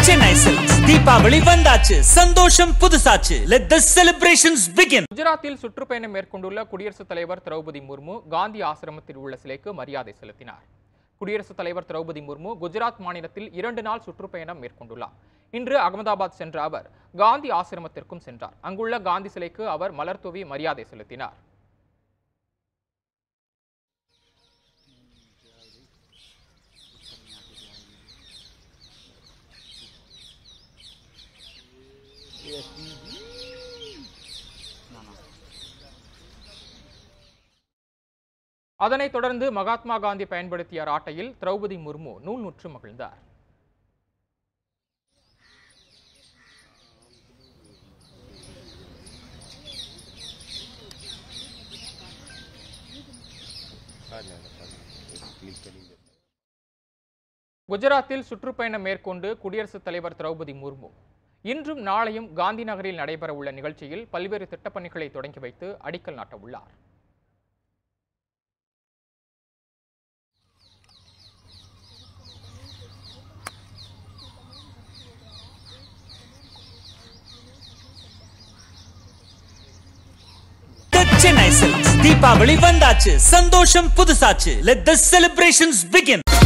Chennai silks Deepavali வந்தாச்சு சந்தோஷம் புதுசாச்சு லெட் தி செலிப்ரேஷன்ஸ் பிகின் குஜராத்தில் சுற்றுப்பயணம் மேற்கொண்டுள்ள குடியரசுத் தலைவர் திரௌபதி முர்மு காந்தி ஆசிரமத்தில் உள்ள சிலைக்கு மரியாதை செலுத்தினார் குடியரசுத் தலைவர் திரௌபதி முர்மு குஜராத் மாநிலத்தில் இரண்டு நாள் சுற்றுப்பயணம் மேற்கொண்டுள்ளார் இன்று அகமதாபாத் சென்ற அவர் காந்தி ஆசிரமத்திற்கும் சென்றார் அங்குள்ள காந்தி சிலைக்கு அவர் மலர் தூவி மரியாதை செலுத்தினார் அதனைத் தொடர்ந்து மகாத்மா காந்தி பயன்படுத்திய ராட்டையில் திரௌபதி முர்மு நூல் நுற்று மகிழ்ந்தார் குஜராத்தில் சுற்றுப்பயணம் மேற்கொண்டு குடியரசுத் தலைவர் திரௌபதி முர்மு இன்றும் நாளையும் காந்தி நகரில் நடைபெறவுள்ள நிகழ்ச்சியில் பல்வேறு திட்டப்பணிகளை தொடங்கி வைத்து அடிக்கல் நாட்ட உள்ளார் சென்னை சில்க்ஸ் தீபாவளி வந்தாச்சு சந்தோஷம் புதுசாச்சு லெட் தி செலிப்ரேஷன்ஸ் பிகின்